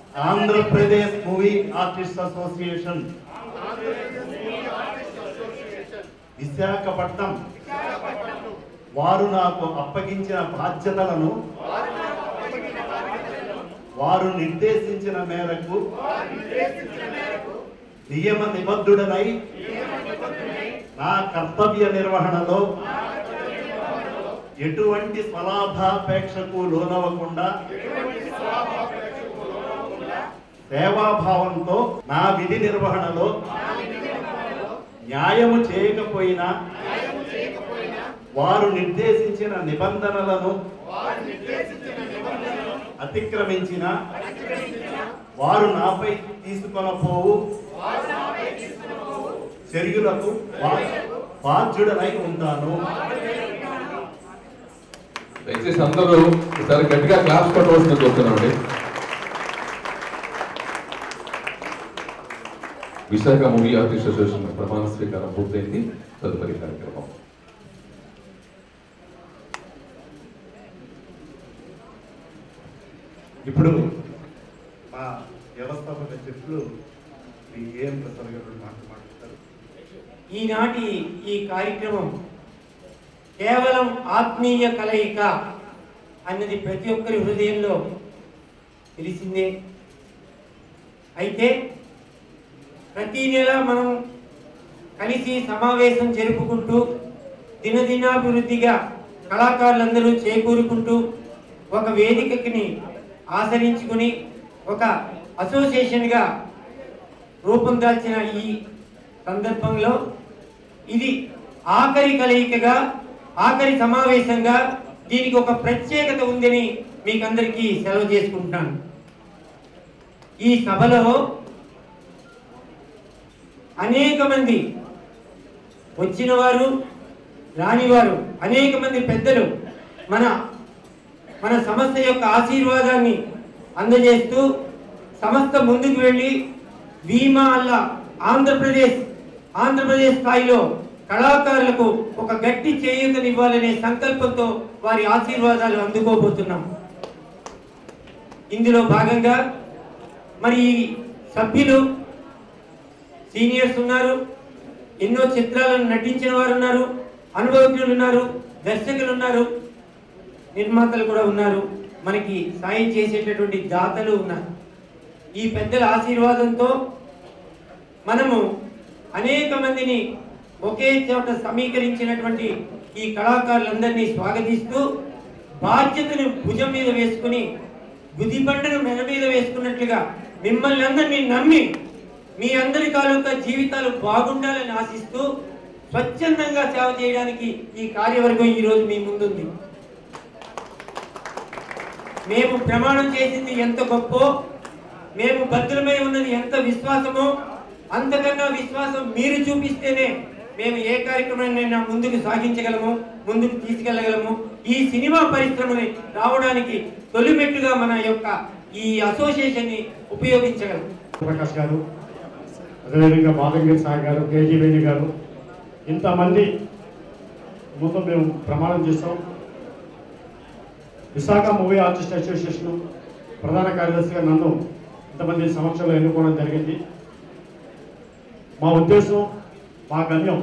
Andhra Pradesh movie artist association Visakhapatnam వారు నాకు అప్పగించిన బాధ్యతలను వారు నిర్దేశించిన మేరకు నియమ నిబద్ధుడనై నా కర్తవ్య నిర్వహణలో ఎటువంటి స్వలాభాపేక్షకు లోనవ్వకుండా సేవాభావంతో నా విధి నిర్వహణలో న్యాయము చేయకపోయినా వారు నిర్దేశించిన నిబంధనలను అతిక్రమించిన వారు నాపై తీసుకొనపోవు చర్యలకు బా- బాధ్యుడనై ఉంటాను దయచేసి అందరూ ఒకసారి గట్టిగా క్లాస్ కొట్టవలసిన కోరుతున్నామండి విశాఖ మూవీ ఆర్టిస్ట్ అసోసియేషన్ ప్రమాణ స్వీకారం పూర్తయింది తదుపరి కార్యక్రమం ఇప్పుడు మా వ్యవస్థాపక చెట్లు శ్రీ ఏఎం ప్రసాద్ గారు మాట మాట్లాడతారు ఈనాటి ఈ కార్యక్రమం కేవలం ఆత్మీయ కలయిక అన్నది ప్రతి ఒక్కరి హృదయంలో తెలిసిందే అయితే ప్రతి నెల మనం కలిసి సమావేశం జరుపుకుంటూ దినదినాభివృద్ధిగా కళాకారులందరూ చేకూరుకుంటూ ఒక వేదికని ఆచరించుకుని ఒక అసోసియేషన్గా రూపం దాల్చిన ఈ సందర్భంలో ఇది ఆఖరి కలయికగా ఆఖరి సమావేశంగా దీనికి ఒక ప్రత్యేకత ఉందని మీకు అందరికీ సెలవు చేసుకుంటున్నాను ఈ సభలో అనేక మంది వచ్చిన వారు రానివారు అనేక మంది పెద్దలు మన మన సంస్థ యొక్క ఆశీర్వాదాన్ని అందజేస్తూ సంస్థ ముందుకు వెళ్ళి భీమా అల్లా ఆంధ్రప్రదేశ్ ఆంధ్రప్రదేశ్ స్థాయిలో కళాకారులకు ఒక గట్టి చేయూతనివ్వాలనే సంకల్పంతో వారి ఆశీర్వాదాలు అందుకోబోతున్నాం ఇందులో భాగంగా మరి ఈ సభ్యులు సీనియర్స్ ఉన్నారు ఎన్నో చిత్రాలను నటించిన వారు ఉన్నారు అనుభవజ్ఞులు ఉన్నారు దర్శకులు ఉన్నారు నిర్మాతలు కూడా ఉన్నారు మనకి సాయం చేసేటటువంటి దాతలు ఉన్నారు ఈ పెద్దల ఆశీర్వాదంతో మనము అనేక మందిని ఒకే చోట సమీకరించినటువంటి ఈ కళాకారులందరినీ స్వాగతిస్తూ బాధ్యతను భుజం మీద వేసుకుని గుదిబండను మెడ మీద వేసుకున్నట్లుగా మిమ్మల్ని అందరినీ నమ్మి మీ అందరి తాలూకా జీవితాలు బాగుండాలని ఆశిస్తూ స్వచ్ఛందంగా సేవ చేయడానికి ఈ కార్యవర్గం ఈ రోజు మీ ముందుంది మేము ప్రమాణం చేసింది ఎంత గొప్ప మేము భద్రమై ఉన్నది ఎంత విశ్వాసమో అంతకన్నా విశ్వాసం మీరు చూపిస్తేనే మేము ఏ కార్యక్రమాన్నైనా ముందుకు సాగించగలము ముందుకు తీసుకెళ్లగలము ఈ సినిమా పరిశ్రమని రావడానికి తొలిమెట్టుగా మన యొక్క ఈ అసోసియేషన్ ని ఉపయోగించగలము ప్రకాష్ గారు అదేవిధంగా మాధవగిరి సాయి గారు కేజీ వేణి గారు ఇంతమంది ముందు మేము ప్రమాణం చేస్తాం విశాఖ మూవీ ఆర్టిస్ట్ అసోసియేషన్ ప్రధాన కార్యదర్శిగా నన్ను ఇంతమంది సమక్షంలో ఎన్నుకోవడం జరిగింది మా ఉద్దేశం మా గమ్యం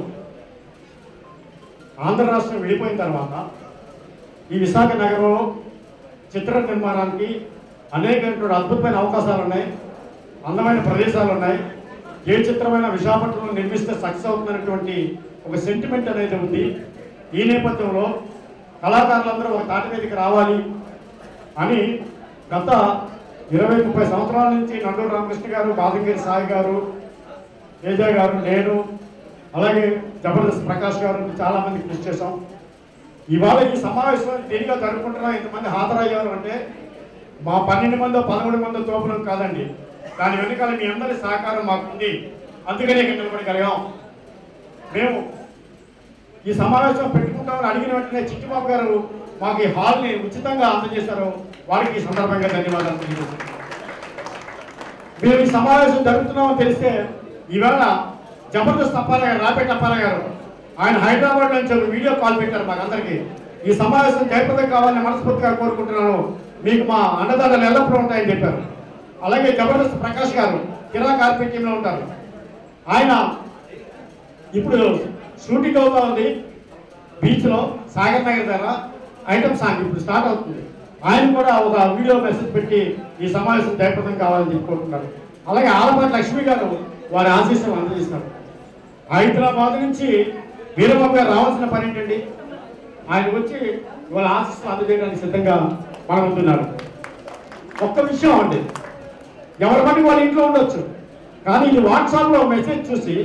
ఆంధ్ర రాష్ట్రం విడిపోయిన తర్వాత ఈ విశాఖ నగరంలో చిత్ర నిర్మాణానికి అనేకమైనటువంటి అద్భుతమైన అవకాశాలు ఉన్నాయి అందమైన ప్రదేశాలు ఉన్నాయి ఏ చిత్రమైన విశాఖపట్నంలో నిర్మిస్తే సక్సెస్ అవుతుందనేటువంటి ఒక సెంటిమెంట్ అనేది ఉంది ఈ నేపథ్యంలో కళాకారులందరూ ఒక తాటి మీదకి రావాలి అని గత ఇరవై ముప్పై సంవత్సరాల నుంచి నండూరు రామకృష్ణ గారు బాదంగిరి సాయి గారు తేజ గారు నేను అలాగే జబర్దస్త్ ప్రకాష్ గారు చాలా మంది కృషి చేశాం ఇవాళ ఈ సమావేశం దేనిగా జరుపుకుంటున్నా ఇంతమంది హాజరయ్యారు అంటే మా పన్నెండు మందో పదమూడు మందో తోపడం కాదండి దాని వెనకాల మీ అందరి సహకారం మాకు ఉంది అందుకనే ఇక్కడ నిలబడగలిగాం మేము ఈ సమావేశం పెట్టుకుంటామని అడిగిన వెంటనే చిట్టిబాబు గారు మాకు ఈ హాల్ని ఉచితంగా అందజేశారు వారికి ఈ సందర్భంగా ధన్యవాదాలు తెలియజేస్తున్నాను మేము ఈ సమావేశం జరుపుతున్నామని తెలిస్తే ఈవేళ జబర్దస్త్ అప్పారావు గారు రాపేట అప్పారావు గారు ఆయన హైదరాబాద్ నుంచి ఒక వీడియో కాల్ పెట్టారు మాకు అందరికీ ఈ సమావేశం జయప్రదం కావాలని మనస్ఫూర్తిగా కోరుకుంటున్నాను మీకు మా అండదండలు ఎల్లప్పుడూ ఉంటాయని చెప్పారు అలాగే జబర్దస్త్ ప్రకాష్ గారు కిరా కార్పెట్ టీంలో ఉంటారు ఆయన ఇప్పుడు షూటింగ్ అవుతా ఉంది బీచ్లో సాగర్ నగర్ దగ్గర ఐటమ్ సాంగ్ ఇప్పుడు స్టార్ట్ అవుతుంది ఆయన కూడా ఒక వీడియో మెసేజ్ పెట్టి ఈ సమావేశం జయప్రదం కావాలని చెప్పుకుంటున్నారు అలాగే ఆలపాటి లక్ష్మి గారు వారి ఆశీస్సులు అందజేస్తున్నారు హైదరాబాద్ నుంచి వీరబాబు గారు రావాల్సిన పని ఏంటండి ఆయన వచ్చి వాళ్ళ ఆశీస్సులు అందజేయడానికి సిద్ధంగా మనం ఉంటున్నారు ఒక్క విషయం అండి ఎవరి పని వాళ్ళ ఇంట్లో ఉండొచ్చు కానీ ఇది వాట్సాప్లో మెసేజ్ చూసి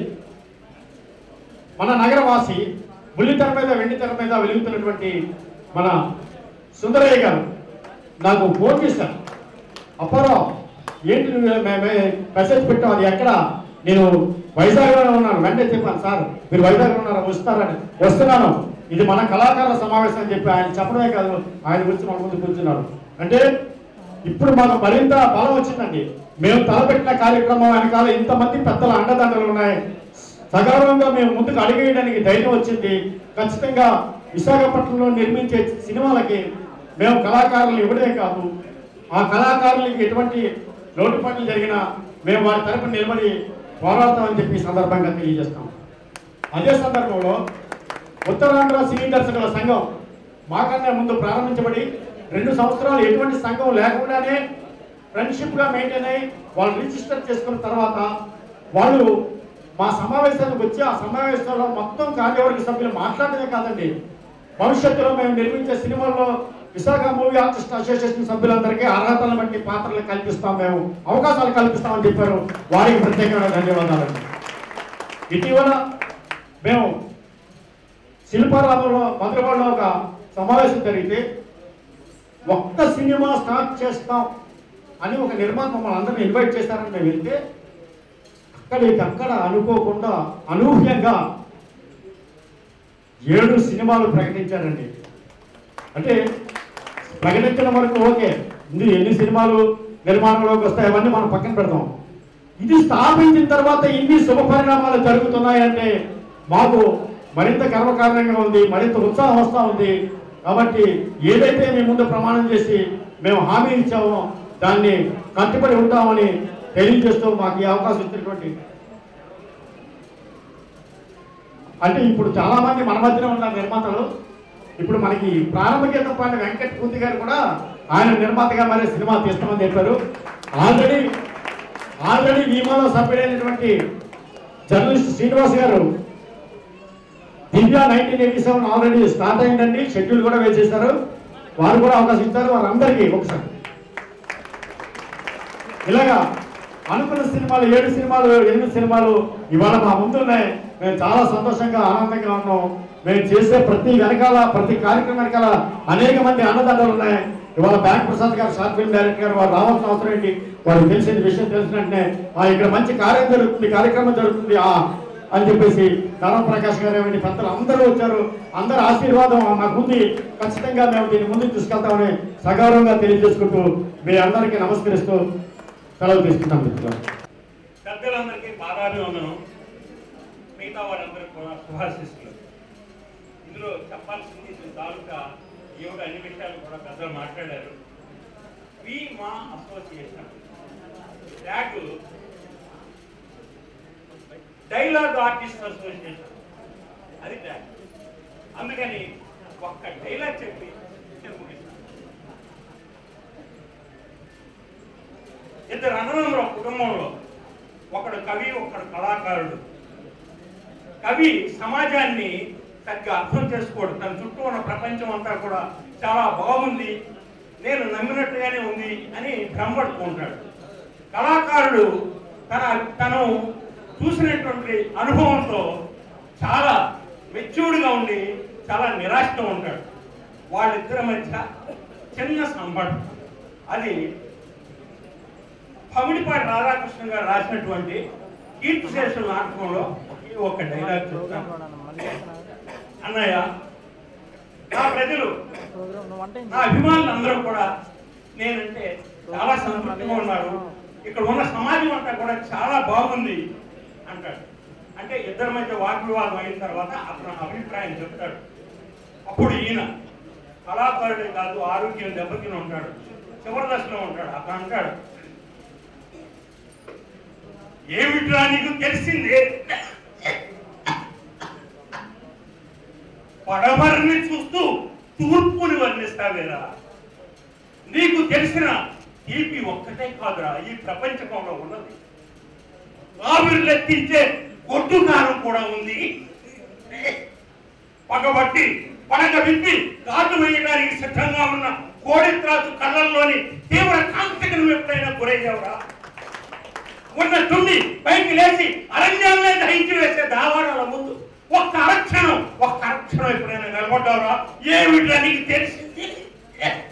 మన నగరవాసి బుల్లి తెర మీద వెండి తెర మీద వెలుగుతున్నటువంటి మన సుందరయ్య గారు నాకు ఫోన్ చేశారు అప్పారావు ఏంటి నువ్వు మేమే మెసేజ్ పెట్టావు అది ఎక్కడ నేను వైజాగ్లోనే ఉన్నాను వెంటనే చెప్పాను సార్ మీరు వైజాగ్లో ఉన్నారా వస్తారని వస్తున్నాను ఇది మన కళాకారుల సమావేశం అని చెప్పి ఆయన చెప్పడమే కాదు ఆయన గురించి మన ముందు కూర్చున్నారు అంటే ఇప్పుడు మాకు మరింత బలం వచ్చిందండి మేము తలపెట్టిన కార్యక్రమం వెనకాల ఇంతమంది పెద్దల అండదండలు ఉన్నాయి సగర్వంగా మేము ముందుకు అడిగేయడానికి ధైర్యం వచ్చింది ఖచ్చితంగా విశాఖపట్నంలో నిర్మించే సినిమాలకి మేము కళాకారులు ఇవ్వడమే కాదు ఆ కళాకారులకి ఎటువంటి లోటుపాట్లు జరిగినా మేము వారి తరపున నిలబడి పోరాడతామని చెప్పి ఈ సందర్భంగా తెలియజేస్తాం అదే సందర్భంలో ఉత్తరాంధ్ర సినీ దర్శకుల సంఘం మాకన్నా ముందు ప్రారంభించబడి రెండు సంవత్సరాలు ఎటువంటి సంఘం లేకుండానే ఫ్రెండ్షిప్ గా మెయింటైన్ అయ్యి వాళ్ళు రిజిస్టర్ చేసుకున్న తర్వాత వాళ్ళు మా సమావేశానికి వచ్చి ఆ సమావేశంలో మొత్తం కార్యవర్గ సభ్యులు మాట్లాడమే కాదండి భవిష్యత్తులో మేము నిర్మించే సినిమాల్లో విశాఖ మూవీ ఆర్టిస్ట్ అసోసియేషన్ సభ్యులందరికీ అర్హతలను బట్టి పాత్రలు కల్పిస్తాం మేము అవకాశాలు కల్పిస్తామని చెప్పారు వారికి ప్రత్యేకమైన ధన్యవాదాలు ఇటీవల మేము శిల్పారామంలో మధురవాడలో ఒక సమావేశం జరిగితే ఒక్క సినిమా స్టార్ట్ చేస్తాం అని ఒక నిర్మాత మమ్మల్ని అందరిని ఇన్వైట్ చేశారని మేము వెళ్తే అక్కడికక్కడ అనుకోకుండా అనూహ్యంగా ఏడు సినిమాలు ప్రకటించారండి అంటే ప్రకటించడం వరకు ఓకే ఇది ఎన్ని సినిమాలు నిర్మాణంలోకి వస్తాయి అవన్నీ మనం పక్కన పెడదాం ఇది స్థాపించిన తర్వాత ఇన్ని శుభ పరిణామాలు జరుగుతున్నాయంటే మాకు మరింత గర్వకారణంగా ఉంది మరింత ఉత్సాహం వస్తూ ఉంది కాబట్టి ఏదైతే మీ ముందు ప్రమాణం చేసి మేము హామీ ఇచ్చామో దాన్ని కట్టుబడి ఉంటామని తెలియజేస్తూ మాకు ఈ అవకాశం ఇచ్చినటువంటి అంటే ఇప్పుడు చాలా మంది మన మధ్యన ఉన్న నిర్మాతలు ఇప్పుడు మనకి ప్రారంభ గీతం పాడిన వెంకట్ పూర్తి గారు కూడా ఆయన నిర్మాతగా మరి సినిమా తీస్తామని చెప్పారు ఆల్రెడీ ఆల్రెడీ నియమాలో సభ్యుడైనటువంటి journalist Srinivas garu Divya nineteen eighty seven already start అయిందండి షెడ్యూల్ కూడా వేసేశారు వారు కూడా అవకాశం ఇచ్చారు వారందరికీ ఒకసారి ఇలాగా అనుకున్న సినిమాలు ఏడు సినిమాలు ఎనిమిది సినిమాలు ఇవాళ మా ముందు ఉన్నాయి మేము చాలా సంతోషంగా ఆనందంగా ఉన్నాం మేము చేసే ప్రతి వెనకాల ప్రతి కార్యక్రమం వెనకాల అనేక మంది అన్నదండలు ఉన్నాయి ఇవాళ బ్యాంక్ ప్రసాద్ గారు షార్ట్ ఫిల్మ్ డైరెక్టర్ గారు వారు రావాల్సిన అవసరం ఏంటి వారికి తెలిసిన విషయం తెలిసిన వెంటనే "ఆ, ఇక్కడ మంచి కార్యం జరుగుతుంది కార్యక్రమం జరుగుతుంది ఆ అని చెప్పేసి నారాయణ ప్రకాష్ గారు ఏమిటి పెద్దలు అందరూ వచ్చారు అందరి ఆశీర్వాదం మాకు ఉంది ఖచ్చితంగా మేము దీన్ని ముందుకు తీసుకెళ్తామని సగౌరవంగా తెలియజేసుకుంటూ మీ అందరికీ నమస్కరిస్తూ సెలవు తీసుకుంటాం మిత్రులు పెద్దలందరికీ పాదాభివందనం మిగతా వాళ్ళందరికీ కూడా శుభాశిస్తులు ఇందులో చెప్పాల్సింది దీని తాలూకా యోగ అన్ని విషయాలు కూడా పెద్దలు మాట్లాడారు వి మా association tag dialogue artist association అది ట్యాగ్ అందుకని ఒక్క డైలాగ్ చెప్పి నేను ముగిస్తాను ఇద్దరు అన్నదమ్ములు ఒక కుటుంబంలో ఒకడు కవి ఒకడు కళాకారుడు కవి సమాజాన్ని సరిగ్గా అర్థం చేసుకోడు తన చుట్టూ ఉన్న ప్రపంచం అంతా కూడా చాలా బాగుంది నేను నమ్మినట్టుగానే ఉంది అని భ్రమపడుతూ ఉంటాడు కళాకారుడు తన తను చూసినటువంటి అనుభవంతో చాలా మెచ్యూర్డ్గా ఉండి చాలా నిరాశతో ఉంటాడు వాళ్ళిద్దరి మధ్య చిన్న సంభాషణ అది పమిడిపాటి రాధాకృష్ణ గారు రాసినటువంటి కీర్తిశేషుల నాటకంలో ఈ ఒక డైలాగ్ చెప్తాను అన్నయ్య నా ప్రజలు నా అభిమానులు అందరూ కూడా నేనంటే చాలా సంతృప్తిగా ఉన్నారు ఇక్కడ ఉన్న సమాజం అంతా కూడా చాలా బాగుంది అంటాడు అంటే ఇద్దరి మధ్య వాగ్వివాదం అయిన తర్వాత అతను అభిప్రాయం చెప్తాడు అప్పుడు ఈయన కళాకారుడే కాదు ఆరోగ్యం దెబ్బతిని ఉంటాడు చివరి దశలో ఉంటాడు అతను అంటాడు ఏమిట్రా నీకు తెలిసిందే పడమరని చూస్తూ తూర్పుని వర్ణిస్తావేరా నీకు తెలిసిన తీపి ఒక్కటే కాదురా ఈ ప్రపంచంలో ఉన్నది ఆవిర్లెత్తించే గొడ్డు కారం కూడా ఉంది పగబట్టి పడగ విప్పి కాటు వేయడానికి సిద్ధంగా ఉన్న కోడిత్రాసు కళ్ళల్లోని తీవ్ర కాంతికి నువ్వు ఎప్పుడైనా గురయ్యావురా ఉన్నట్టుండి పైకి లేచి అరణ్యాలనే దహించి వేసే దావాడాల ముందు ఒక్క అరక్షణం ఒక్క అరక్షణం ఎప్పుడైనా నిలబడ్డావురా ఏమిట్రా నీకు తెలిసింది